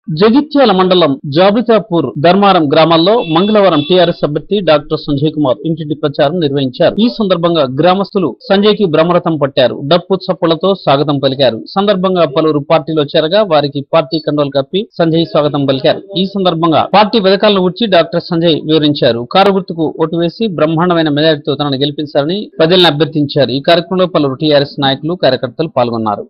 జగిత్యాల మండలం జాబితాపూర్ ధర్మారం గ్రామాల్లో మంగళవారం టీఆర్ఎస్ అభ్యర్థి డాక్టర్ సంజయ్ కుమార్ ఇంటింటి ప్రచారం నిర్వహించారు ఈ సందర్భంగా గ్రామస్తులు సంజయ్ కి బ్రహ్మరథం పట్టారు డప్పు చప్పులతో స్వాగతం పలికారు సందర్భంగా పలువురు పార్టీలో చేరగా వారికి పార్టీ కండోలు కప్పి సంజయ్ స్వాగతం పలికారు ఈ సందర్భంగా పార్టీ పథకాలను గురించి డాక్టర్ సంజయ్ వివరించారు కారు గుర్తుకు ఓటు వేసి బ్రహ్మాండమైన మెజారిటీతో తనను గెలిపించారని ప్రజలను అభ్యర్థించారు ఈ కార్యక్రమంలో పలువురు టీఆర్ఎస్ నాయకులు కార్యకర్తలు పాల్గొన్నారు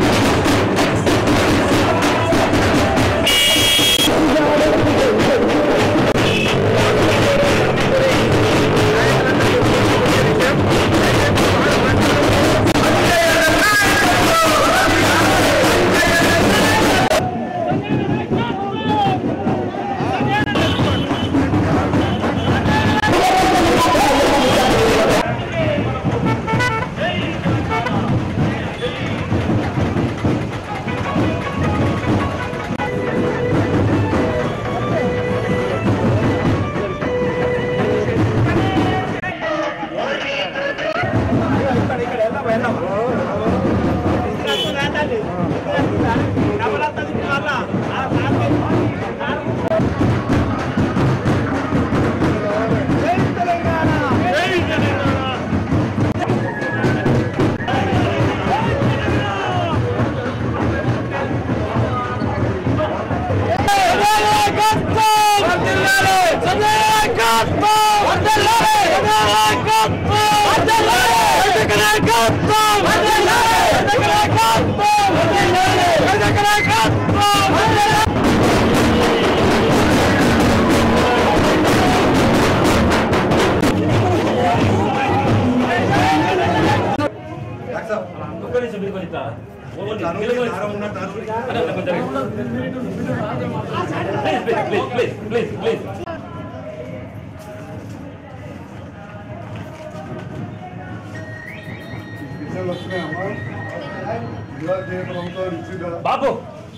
విషయాలు వస్తున్నాయమ్మా ఇలా చేయడం ప్రభుత్వం ఇచ్చిందా బాబు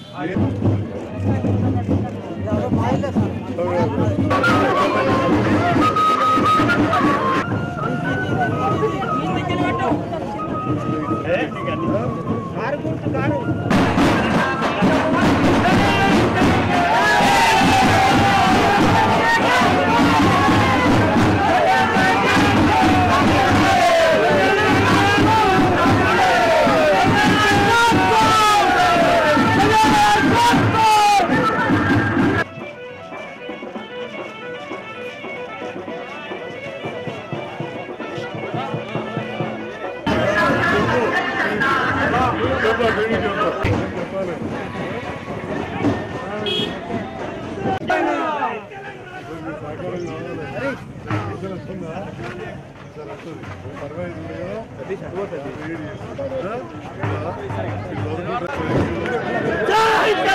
చెప్పాలి చెప్పాలి సహకారం కావాలి విషయం వస్తుందా సరే వస్తుంది పర్వాలేదు కదా వేడి చేస్తుందా? ఈ గవర్నమెంట్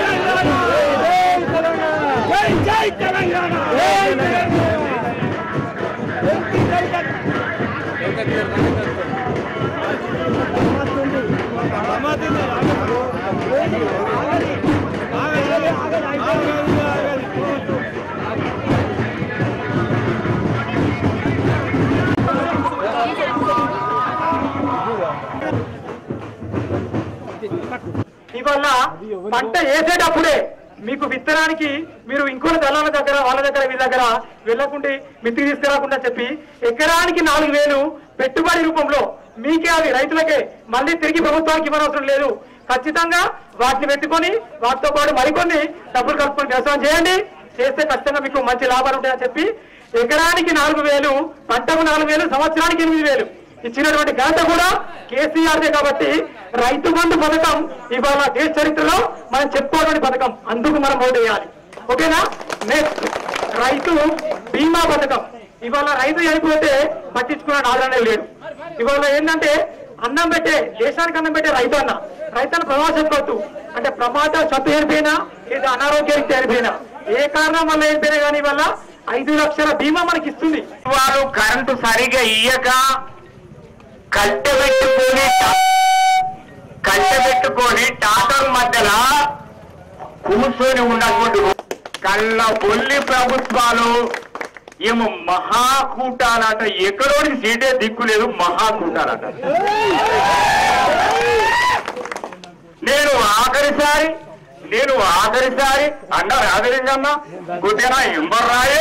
ఇవల్ల పంట వేసేటప్పుడే మీకు విత్తనానికి మీరు ఇంకోటి దళాల దగ్గర వాళ్ళ దగ్గర వీళ్ళ దగ్గర వెళ్ళకుండా మిత్తి తీసుకురాకుండా చెప్పి ఎకరానికి నాలుగు వేలు పెట్టుబడి రూపంలో మీకే అవి రైతులకే మళ్ళీ తిరిగి ప్రభుత్వానికి ఇవ్వనవసరం లేదు ఖచ్చితంగా వాటిని పెట్టుకొని వాటితో పాటు మరికొన్ని డబ్బులు కలుపుకొని వ్యవసాయం చేయండి చేస్తే ఖచ్చితంగా మీకు మంచి లాభాలు ఉంటాయని చెప్పి ఎకరానికి నాలుగు వేలు పంటకు నాలుగు వేలు సంవత్సరానికి ఎనిమిది వేలు ఇచ్చినటువంటి ఘనత కూడా కేసీఆర్దే కాబట్టి రైతు బంధు పథకం ఇవాళ దేశ చరిత్రలో మనం చెప్పుకోవడానికి పథకం అందుకు మనం ఓటు వేయాలి ఓకేనా నెక్స్ట్ రైతు బీమా పథకం ఇవాళ రైతు చనిపోతే పట్టించుకున్న ఆదరణ లేడు ఇవాళ ఏంటంటే అన్నం పెట్టే దేశానికి అన్నం పెట్టే రైతు అన్న రైతును ప్రమాదం కొట్టు అంటే ప్రమాద చత్తు చనిపోయినా లేదా అనారోగ్యానికి చనిపోయినా ఏ కారణం వల్ల చనిపోయినా కానీ వల్ల ఐదు లక్షల బీమా మనకి ఇస్తుంది వారు కరెంటు సరిగా ఇయ్యక కట్టెబెట్టుకొని కట్టెబెట్టుకొని టాటర్ మధ్యలో కూర్చొని ఉన్నటువంటి కళ్ళ బొల్లి ప్రభుత్వాలు ఏమో మహాకూటాలట ఎక్కడోని సీటే దిక్కు లేదు మహాకూటాలట నేను ఆఖరిసారి నేను ఆఖరిసారి అన్నారు ఆదరించమ్మా కొద్దిగా ఎంబర్ రాయే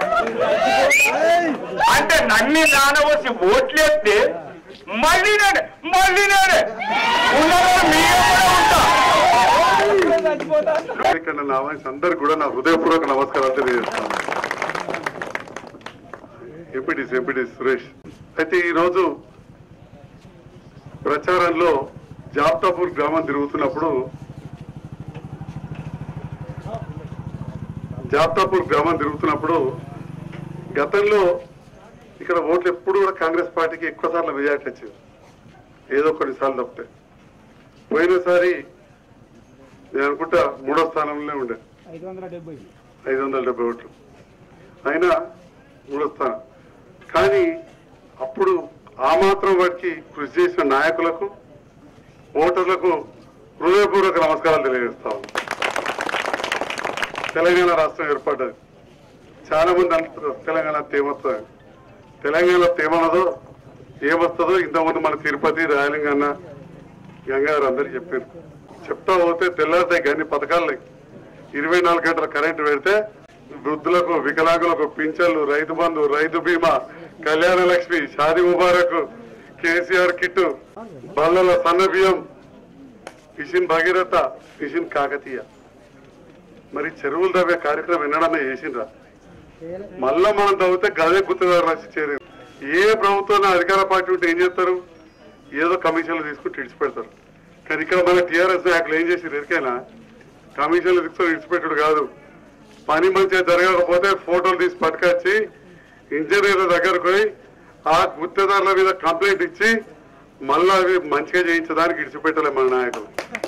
అంటే నన్ని నానవసి ఓట్లేస్తే మళ్ళీ నేనే మళ్ళీ నేనే ఉన్నవాడు మీరే కూడా ఉంటా ఇక్కడ నా వాయిస్ అందరికి కూడా నా హృదయపూర్వక నమస్కారాలు తెలియజేస్తాను ఎంపీటీస్ ఎంపీటీస్ సురేష్ అయితే ఈరోజు ప్రచారంలో జాప్తాపూర్ గ్రామం తిరుగుతున్నప్పుడు జాప్తాపూర్ గ్రామం తిరుగుతున్నప్పుడు గతంలో ఇక్కడ ఓట్లు ఎప్పుడు కూడా కాంగ్రెస్ పార్టీకి ఎక్కువ సార్లు మెజార్టీ వచ్చింది ఏదో కొన్నిసార్లు తప్పితే పోయినసారి నేను అనుకుంటా మూడో స్థానంలో ఉండే ఐదు వందల డెబ్బై ఐదు వందల డెబ్బై ఓట్లు అయినా మూడో స్థానం కానీ అప్పుడు ఆ మాత్రం వాటికి కృషి చేసిన నాయకులకు ఓటర్లకు హృదయపూర్వక నమస్కారాలు తెలియజేస్తాము తెలంగాణ రాష్ట్రం ఏర్పడ్డది చాలా మంది అంటారు తెలంగాణ తేమొస్తుంది తెలంగాణ తేమన్నదో ఏమొస్తుందో ఇంతకుముందు మన తిరుపతి రాయలింగన్న గంగారు అందరు చెప్పారు చెప్తా పోతే తెల్లారితే అన్ని పథకాలు ఇరవై నాలుగు గంటల కరెంటు పెడితే వృద్ధులకు వికలాంగులకు పింఛన్లు రైతు బంధు రైతు బీమా కళ్యాణ లక్ష్మి షాది ముబారక్ కేసీఆర్ కిట్ బల్లల సన్న బియ్యం మిషన్ భగీరథ మిషన్ కాకతీయ మరి చెరువులు తవ్వే కార్యక్రమం ఎన్నడన్నా చేసిండ్రా మళ్ళా మనం తవ్వితే గదే గుర్తుదారు రాసి చేరేది ఏ ప్రభుత్వం అధికార పార్టీ ఉంటే ఏం చేస్తారు ఏదో కమిషన్లు తీసుకుని ఇడిచిపెడతారు కానీ ఇక్కడ మన టీఆర్ఎస్ నాయకులు ఏం చేసి ఎరికైనా కమిషన్లు తీసుకొని ఇడిచిపెట్టుడు కాదు పని మంచిగా జరగకపోతే ఫోటోలు తీసి పట్టుకొచ్చి ఇంజనీర్ల దగ్గరకు పోయి ఆ గుత్తేదారుల మీద కంప్లైంట్ ఇచ్చి మళ్ళా అవి మంచిగా చేయించడానికి ఇడిచిపెట్టలే మన నాయకులు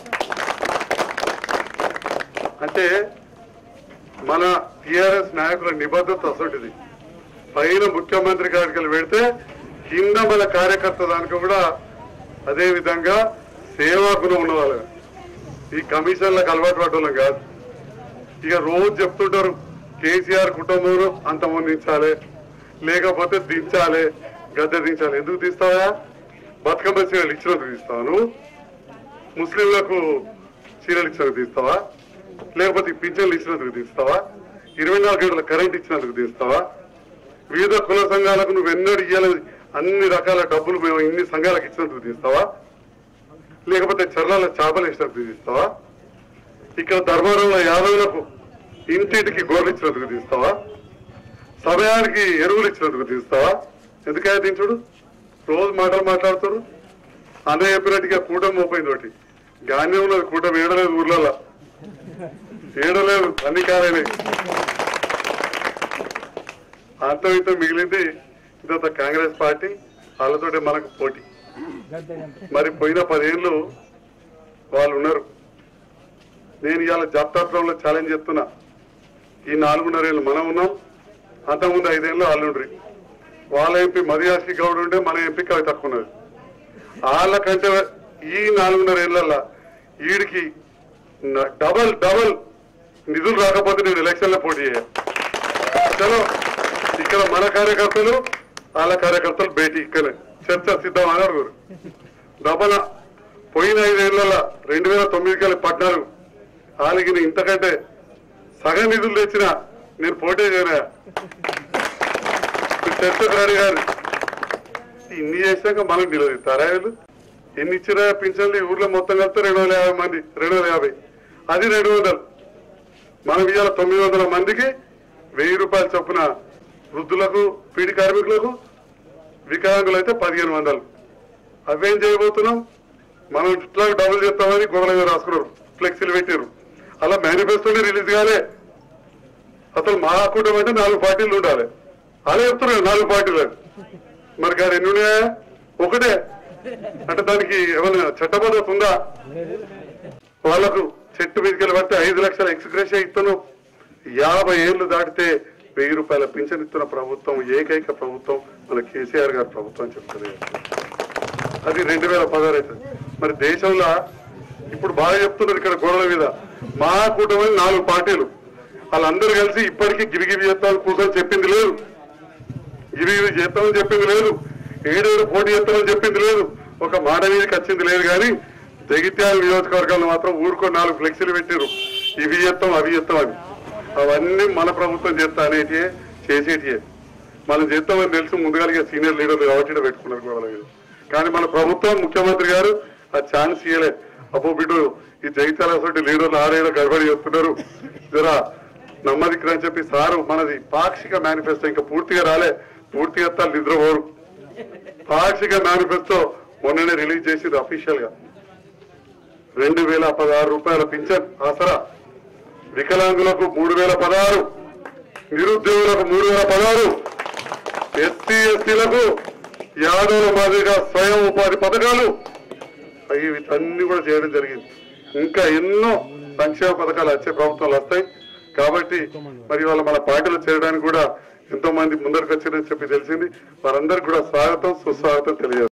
అంటే మన టిఆర్ఎస్ నాయకుల నిబద్ధత అసలుంటిది పైన ముఖ్యమంత్రి గారికి పెడితే కింద మన కార్యకర్త దానికి కూడా అదే విధంగా సేవా గుణం ఉన్నవాళ్ళు ఈ కమిషన్లకు అలవాటు పడ్డం కాదు ఇక రోజు చెప్తుంటారు కేసీఆర్ కుటుంబంలో అంతమందించాలి లేకపోతే దించాలి గద్దె దించాలి ఎందుకు తీస్తావా బతుకమ్మ చీరలు ఇచ్చినందుకు తీస్తాను ముస్లింలకు చీరలు ఇచ్చినందుకు తీస్తావా లేకపోతే ఈ పింఛన్లు ఇచ్చినందుకు తీస్తావా ఇరవై నాలుగు గంటల కరెంట్ ఇచ్చినందుకు తీస్తావా వివిధ కుల సంఘాలకు నువ్వు ఎన్నడూ ఇయ్యాలి అన్ని రకాల డబ్బులు మేము ఇన్ని సంఘాలకు ఇచ్చినందుకు తీస్తావా లేకపోతే చర్లాల చేపలు ఇచ్చినందుకు తీస్తావా ఇక్కడ ధర్మవరంలో యాదవులకు ఇంటింటికి గోర్లు ఇచ్చినందుకు తీస్తావా సమయానికి ఎరువులు ఇచ్చినందుకు తీస్తావా ఎందుకయ్యా దించుడు రోజు మాటలు మాట్లాడుతారు అన్నయ్య చెప్పినట్టుగా కూటమి మోపోయింది ఒకటి గాన్యం ఉన్నది కూటమి ఏడలేదు ఊర్లలో ఏడలేదు అన్ని కాలేనే అంత ఇంత మిగిలింది ఇదంతా కాంగ్రెస్ పార్టీ వాళ్ళతోటి మనకు పోటీ మరి పోయిన పదేళ్ళు వాళ్ళు ఉన్నారు నేను ఇవాళ జాబితాలో ఛాలెంజ్ చేస్తున్నా ఈ నాలుగున్నర ఏళ్ళు మనం ఉన్నాం అంతకుముందు ఐదేళ్ళు వాళ్ళు ఉండ్రి వాళ్ళ ఎంపీ మదియాసి గౌడ్ ఉండే మన ఎంపీ కవి తక్కువ ఉన్నది వాళ్ళకంటే ఈ నాలుగున్నర ఏళ్ళల్లో వీడికి న- డబల్ డబల్ నిధులు రాకపోతే నేను ఎలక్షన్లో పోటీ చేయాలి చలో ఇక్కడ మన కార్యకర్తలు వాళ్ళ కార్యకర్తలు భేటీ ఇక్కడే చర్చ సిద్ధం అని అడుగురు డబల్ పోయిన ఐదేళ్లలో రెండు వేల తొమ్మిదికి వెళ్ళి పద్నాలుగు వాళ్ళకి నేను ఇంతకంటే సగం నిధులు తెచ్చిన నేను పోటీ చేయనా చర్చకు రాని గారు ఇన్ని చేశాక మనం నిలదీస్తారా వీళ్ళు ఎన్ని ఇచ్చినా పింఛన్లు ఈ ఊర్లో మొత్తం కలిస్తే రెండు వందల యాభై మంది రెండు వందల యాభై అది రెండు వందలు మనం ఇవాళ తొమ్మిది వందల మందికి వెయ్యి రూపాయలు చొప్పున వృద్ధులకు పీడి కార్మికులకు వికలాంగులు అయితే పదిహేను వందలు అవేం చేయబోతున్నాం మనం ఇట్లా డబుల్ చేస్తామని గోడల మీద రాసుకున్నారు ఫ్లెక్సీలు పెట్టారు అలా మేనిఫెస్టోనే రిలీజ్ కాలే అసలు మా కూటమి అంటే నాలుగు పార్టీలు ఉండాలి అలా చెప్తున్నారు నాలుగు పార్టీలు అని. మరి గారు ఎన్ని ఉన్నాయా ఒకటే అంటే దానికి ఏమైనా చట్టబద్ధత ఉందా వాళ్ళకు చెట్టు మీదకి పడితే ఐదు లక్షల ఎక్స్గ్రేషియా ఇస్తున్నాం యాభై ఏళ్లు దాటితే వెయ్యి రూపాయల పింఛన్ ఇస్తున్న ప్రభుత్వం ఏకైక ప్రభుత్వం మన కేసీఆర్ గారి ప్రభుత్వం అని చెప్తుంది అది రెండు వేల పదహారు అవుతుంది మరి దేశంలో ఇప్పుడు బాగా చెప్తున్నారు ఇక్కడ గోడల మీద మా కూటమి నాలుగు పార్టీలు వాళ్ళందరూ కలిసి ఇప్పటికీ గిరిగిరి చేస్తామని కూర్చొని చెప్పింది లేదు గిరిగిరి చేస్తామని చెప్పింది లేదు ఏడేడు పోటీ చేస్తామని చెప్పింది లేదు ఒక మాట మీదకి వచ్చింది లేదు కానీ జగిత్యాల నియోజకవర్గాల్లో మాత్రం ఊరుకో నాలుగు ఫ్లెక్సీలు పెట్టారు ఇవి ఎత్తాం అవి ఎత్తాం అని అవన్నీ మన ప్రభుత్వం చేస్తా అనేటియే చేసేటియే మనం చేస్తామని తెలుసు ముందుగా సీనియర్ లీడర్లు కాబట్టి ఈడ పెట్టుకున్నారు గొడవలు వీళ్ళు. కానీ మన ప్రభుత్వం ముఖ్యమంత్రి గారు ఆ ఛాన్స్ ఇయ్యలే అబ్బో బిడ్డు ఈ జగిత్యాల అసలు లీడర్లు ఆరేళ్ళ గడబడి చేస్తున్నారు జరా నమ్మదికి అని చెప్పి సారు మనది పాక్షిక మేనిఫెస్టో ఇంకా పూర్తిగా రాలే పూర్తిగా ఎత్తాలి నిద్రపోరు పాక్షిక మేనిఫెస్టో మొన్ననే రిలీజ్ చేసింది అఫీషియల్ గా రెండు వేల పదహారు రూపాయల పింఛన్ ఆసరా వికలాంగులకు మూడు వేల పదహారు నిరుద్యోగులకు మూడు వేల పదహారు ఎస్సీ ఎస్టీలకు యాదవుల మాదిరిగా స్వయం ఉపాధి పథకాలు అవి వీటన్ని కూడా చేయడం జరిగింది ఇంకా ఎన్నో సంక్షేమ పథకాలు వచ్చే ప్రభుత్వాలు వస్తాయి కాబట్టి మరి వాళ్ళ మన పార్టీలో చేరడానికి కూడా ఎంతో మంది ముందరికి వచ్చారని చెప్పి తెలిసింది వారందరికీ కూడా స్వాగతం సుస్వాగతం తెలియజేస్తారు